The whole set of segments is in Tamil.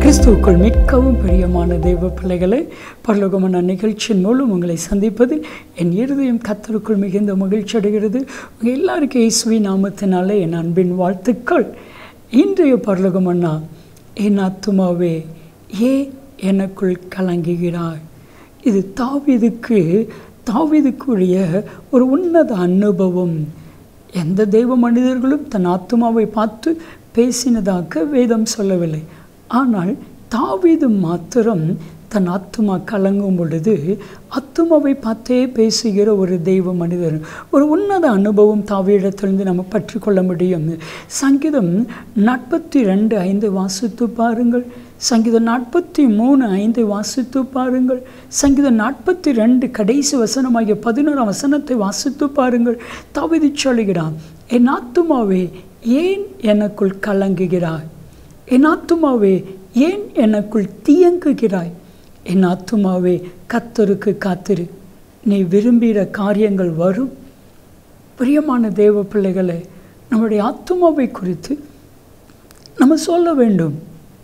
கிறிஸ்துவுக்குள் மிகவும் பிரியமான தெய்வ பிள்ளைகளை பரலோகமான நிகழ்ச்சியின் மூலம் உங்களை சந்திப்பதில் என் இருதயம் கத்தருக்குள் மிகுந்த மகிழ்ச்சி அடைகிறது உங்கள் எல்லாருக்கும் இயேசுவி நாமத்தினாலே என் அன்பின் வாழ்த்துக்கள் இன்றைய பரலோகமன்னா என் ஆத்துமாவே ஏ எனக்குள் கலங்குகிறாய் இது தாவீதுக்கு தாவீதுக்குரிய ஒரு உன்னத அனுபவம் எந்த தெய்வ மனிதர்களும் தன் ஆத்துமாவை பார்த்து பேசினதாக வேதம் சொல்லவில்லை ஆனால் தாவீது மாத்திரம் தன் ஆத்துமா கலங்கும் பொழுது ஆத்துமாவை பார்த்தே பேசுகிற ஒரு தெய்வ மனிதர் ஒரு உன்னத அனுபவம் தாவீடத்திலிருந்து நம்ம பற்றிக்கொள்ள முடியும் சங்கீதம் நாற்பத்தி ரெண்டு ஐந்து வாசித்து பாருங்கள் சங்கீதம் நாற்பத்தி மூணு ஐந்து வாசித்து பாருங்கள் சங்கீதம் நாற்பத்தி ரெண்டு கடைசி வசனமாகிய பதினோராம் வசனத்தை வாசித்து பாருங்கள் தவிதி சொல்கிறான் என் ஆத்துமாவே ஏன் எனக்குள் கலங்குகிறாய் என் ஆத்துமாவே ஏன் எனக்குள் தியங்குகிறாய் என் ஆத்துமாவே கத்தருக்கு காத்திரு நீ விரும்புகிற காரியங்கள் வரும் பிரியமான தேவ பிள்ளைகளை நம்முடைய ஆத்துமாவை குறித்து நம்ம சொல்ல வேண்டும்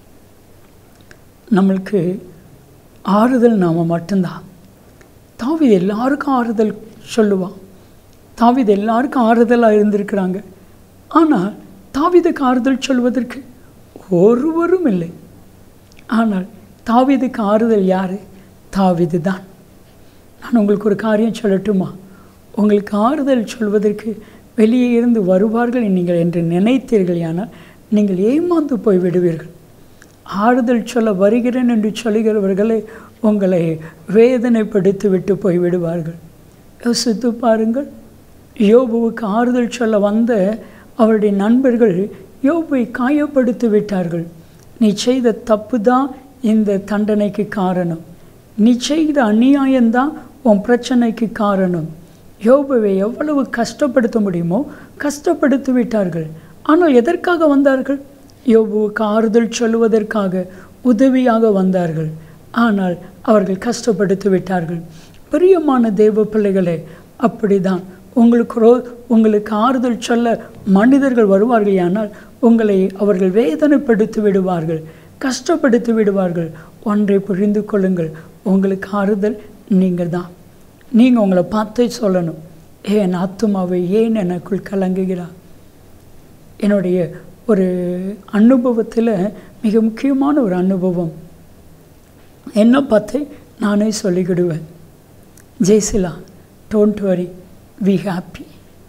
நம்மளுக்கு ஆறுதல் நாம் மட்டும்தான் தாவிது எல்லாருக்கும் ஆறுதல் சொல்லுவான் தாவிது எல்லாருக்கும் ஆறுதலாக இருந்திருக்கிறாங்க ஆனால் தாவிதுக்கு ஆறுதல் சொல்வதற்கு ஒருவரும் இல்லை ஆனால் தாவிதுக்கு ஆறுதல் யார் தாவிது தான் நான் உங்களுக்கு ஒரு காரியம் சொல்லட்டுமா உங்களுக்கு ஆறுதல் சொல்வதற்கு வெளியே இருந்து வருவார்கள் நீங்கள் என்று நினைத்தீர்கள் ஆனால் நீங்கள் ஏமாந்து போய் விடுவீர்கள் ஆறுதல் சொல்ல வருகிறேன் என்று சொல்லுகிறவர்களை உங்களை வேதனைப்படுத்தி விட்டு போய் விடுவார்கள் யோசித்து பாருங்கள் யோபுவுக்கு ஆறுதல் சொல்ல வந்த அவருடைய நண்பர்கள் யோபுவை காயப்படுத்தி விட்டார்கள் நீ செய்த தப்பு தான் இந்த தண்டனைக்கு காரணம் நீ செய்த அநியாயம்தான் உன் பிரச்சனைக்கு காரணம் யோபுவை எவ்வளவு கஷ்டப்படுத்த முடியுமோ கஷ்டப்படுத்தி விட்டார்கள் ஆனால் எதற்காக வந்தார்கள் யோபுவுக்கு ஆறுதல் சொல்லுவதற்காக உதவியாக வந்தார்கள் ஆனால் அவர்கள் கஷ்டப்படுத்தி விட்டார்கள் பிரியமான தெய்வ பிள்ளைகளே அப்படிதான் உங்களுக்கு ரோ உங்களுக்கு ஆறுதல் சொல்ல மனிதர்கள் வருவார்கள் ஆனால் உங்களை அவர்கள் வேதனைப்படுத்தி விடுவார்கள் கஷ்டப்படுத்தி விடுவார்கள் ஒன்றை புரிந்து கொள்ளுங்கள் உங்களுக்கு ஆறுதல் நீங்கள் தான் நீங்கள் உங்களை பார்த்தே சொல்லணும் ஏன் ஆத்துமாவை ஏன் எனக்குள் கலங்குகிறார் என்னுடைய ஒரு அனுபவத்தில் மிக முக்கியமான ஒரு அனுபவம் என்ன பார்த்து நானே சொல்லிக்கிடுவேன் Jaisila don't worry be happy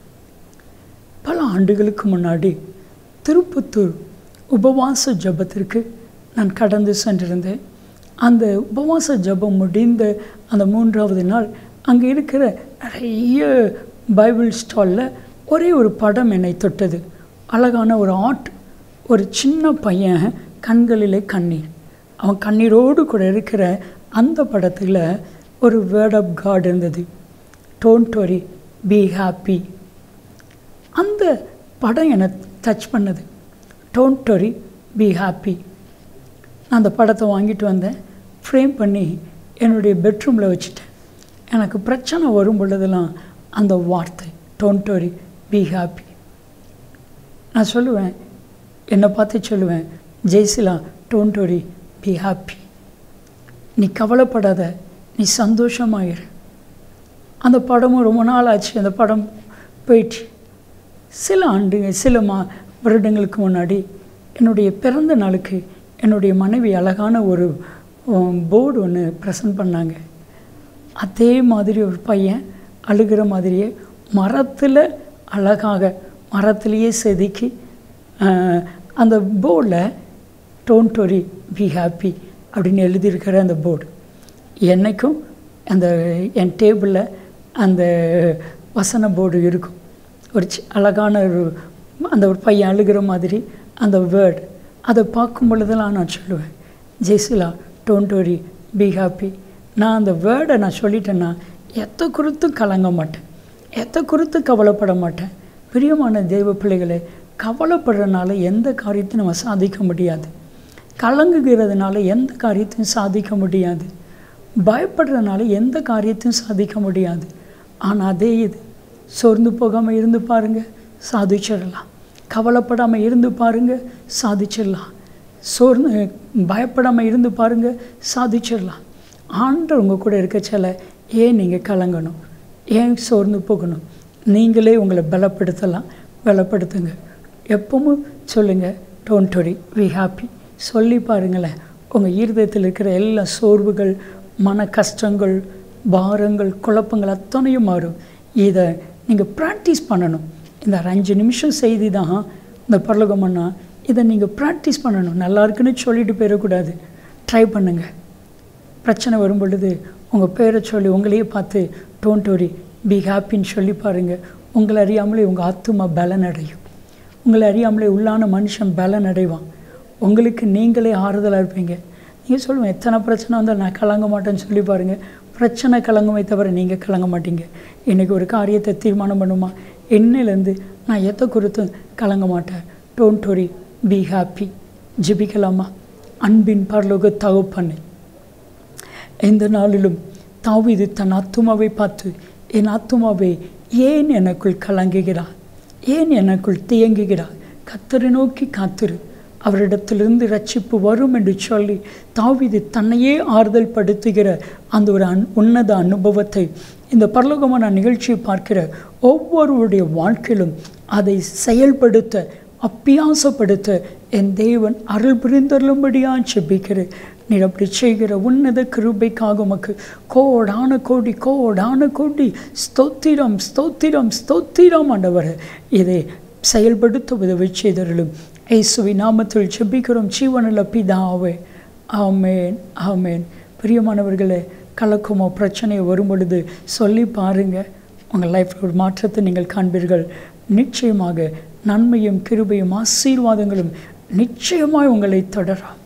பல ஆண்டுகளுக்கு முன்னாடி திருப்பத்தூர் உபவாச ஜபத்திற்கு நான் கடந்து சென்றிருந்தேன் அந்த உபவாச ஜபம் முடிந்த அந்த மூன்றாவது நாள் அங்கே இருக்கிற நிறைய பைபிள் ஸ்டாலில் ஒரே ஒரு படம் என்னை தொட்டது அழகான ஒரு ஆர்ட் ஒரு சின்ன பையன் கண்களிலே கண்ணீர் அவன் கண்ணீரோடு கூட இருக்கிற அந்த படத்தில் ஒரு வேர்ட் ஆஃப் காட் இருந்தது டோன்ட் வரி பி ஹாப்பி அந்த படம் என்னை டச் பண்ணது டோன்ட் வரி பி ஹாப்பி நான் அந்த படத்தை வாங்கிட்டு வந்தேன் ஃப்ரேம் பண்ணி என்னுடைய பெட்ரூமில் வச்சுட்டேன் எனக்கு பிரச்சனை வரும் பொழுதெல்லாம் அந்த வார்த்தை டோன்ட் வரி பி ஹாப்பி நான் சொல்லுவேன் என்னை பார்த்து சொல்லுவேன் Jaisila don't worry be happy நீ கவலைப்படாத நீ சந்தோஷமாயிரு அந்த படமும் ரொம்ப நாள் ஆச்சு அந்த படம் போயிடுச்சு சில ஆண்டுங்க சில மா வருடங்களுக்கு முன்னாடி என்னுடைய பிறந்த நாளுக்கு என்னுடைய மனைவி அழகான ஒரு போர்டு ஒன்று ப்ரெசன்ட் பண்ணாங்க அதே மாதிரி ஒரு பையன் அழுகிற மாதிரியே மரத்தில் அழகாக மரத்துலேயே செதுக்கி அந்த போர்டில் டோன்ட் ஒரி பி ஹாப்பி அப்படின்னு எழுதியிருக்கிற அந்த போர்டு என்றைக்கும் அந்த என் டேபிளில் அந்த வசன போர்டு இருக்கும் ஒரு சி அழகான ஒரு அந்த ஒரு பையன் அழுகிற மாதிரி அந்த வேர்டு அதை பார்க்கும் பொழுதெல்லாம் நான் சொல்லுவேன் Jaisila don't worry be happy நான் அந்த வேர்டை நான் சொல்லிட்டேன்னா எத்த குறித்தும் கலங்க மாட்டேன் எத்த குறித்து கவலைப்பட மாட்டேன் பிரியமான தெய்வ பிள்ளைகளை கவலைப்படுறதுனால எந்த காரியத்தையும் நம்ம சாதிக்க முடியாது கலங்குகிறதுனால எந்த காரியத்தையும் சாதிக்க முடியாது பயப்படுறதுனால எந்த காரியத்தையும் சாதிக்க முடியாது ஆனால் அதே இது சோர்ந்து போகாமல் இருந்து பாருங்கள் சாதிச்சிடலாம் கவலைப்படாமல் இருந்து பாருங்கள் சாதிச்சிடலாம் சோர்ந்து பயப்படாமல் இருந்து பாருங்கள் சாதிச்சிடலாம் ஆண்டவர் உங்கள் கூட இருக்கச்சல ஏன் நீங்கள் கலங்கணும் ஏன் சோர்ந்து போகணும் நீங்களே உங்களை பலப்படுத்தலாம் பலப்படுத்துங்க எப்பவும் சொல்லுங்கள் டோன்ட் வரி வி ஹாப்பி சொல்லி பாருங்களேன் உங்கள் இருதயத்தில் இருக்கிற எல்லா சோர்வுகள் மன கஷ்டங்கள் பாரங்கள் குழப்பங்கள் அத்தனையும் மாறும் இதை நீங்கள் ப்ராக்டிஸ் பண்ணணும் இந்த ஒரு அஞ்சு நிமிஷம் செய்தி தான் இந்த பரலோகம்னா இதை நீங்கள் ப்ராக்டிஸ் பண்ணணும் நல்லா இருக்குன்னு சொல்லிட்டு போயிடக்கூடாது ட்ரை பண்ணுங்கள் பிரச்சனை வரும் பொழுது உங்கள் பேரை சொல்லி உங்களையே பார்த்து டோன்ட் வரி பி ஹாப்பின்னு சொல்லி பாருங்கள் உங்களை அறியாமலே உங்கள் ஆத்துமா பலன் அடையும் உங்களை அறியாமலே உள்ளான மனுஷன் பலன் அடைவான் உங்களுக்கு நீங்களே ஆறுதலாக இருப்பீங்க நீங்கள் சொல்லுவேன் எத்தனை பிரச்சனை வந்தால் நான் கலங்க மாட்டேன்னு சொல்லி பாருங்கள் பிரச்சனை கலங்குமே தவிர நீங்கள் கலங்க மாட்டீங்க இன்றைக்கி ஒரு காரியத்தை தீர்மானம் பண்ணுமா என்னிலேருந்து நான் எதை குறித்தும் கலங்க மாட்டேன் டோன்ட் வரி பி ஹாப்பி ஜெபிக்கலாமா அன்பின் பரலோக தகப்பண்ணு எந்த நாளிலும் தாவீது தன் ஆத்துமாவை பார்த்து என் ஆத்துமாவை ஏன் எனக்குள் கலங்குகிறார் ஏன் எனக்குள் தியங்குகிறார் கத்தரை நோக்கி காத்திரு அவரிடத்திலிருந்து ரட்சிப்பு வரும் என்று சொல்லி தாவீது தன்னையே ஆறுதல் படுத்துகிற அந்த ஒரு அன் உன்னத அனுபவத்தை இந்த பரலோகமான நிகழ்ச்சியை பார்க்கிற ஒவ்வொருவருடைய வாழ்க்கையிலும் அதை செயல்படுத்த அப்பியாசப்படுத்த என் தேவன் அருள் புரிந்தருளும்படியாக செபிக்கிறேன் நீர் அப்படி செய்கிற உன்னத கிருபைக்காக உமக்கு கோடான கோடி கோடான கோடி ஸ்தோத்திரம் ஸ்தோத்திரம் ஸ்தோத்திரம் ஆண்டவர் இதை செயல்படுத்த உதவி செய்தருளும் இயேசுவி நாமத்தில் செபிக்கிறோம் ஜீவனில் பிதாவே ஆமேன் ஆமேன் பிரியமானவர்களே கலக்கமோ பிரச்சனையோ வரும் பொழுது சொல்லி பாருங்கள் உங்கள் லைஃப்பில் ஒரு மாற்றத்தை நீங்கள் காண்பீர்கள் நிச்சயமாக நன்மையும் கிருபையும் ஆசீர்வாதங்களும் நிச்சயமாய் உங்களை தொடரும்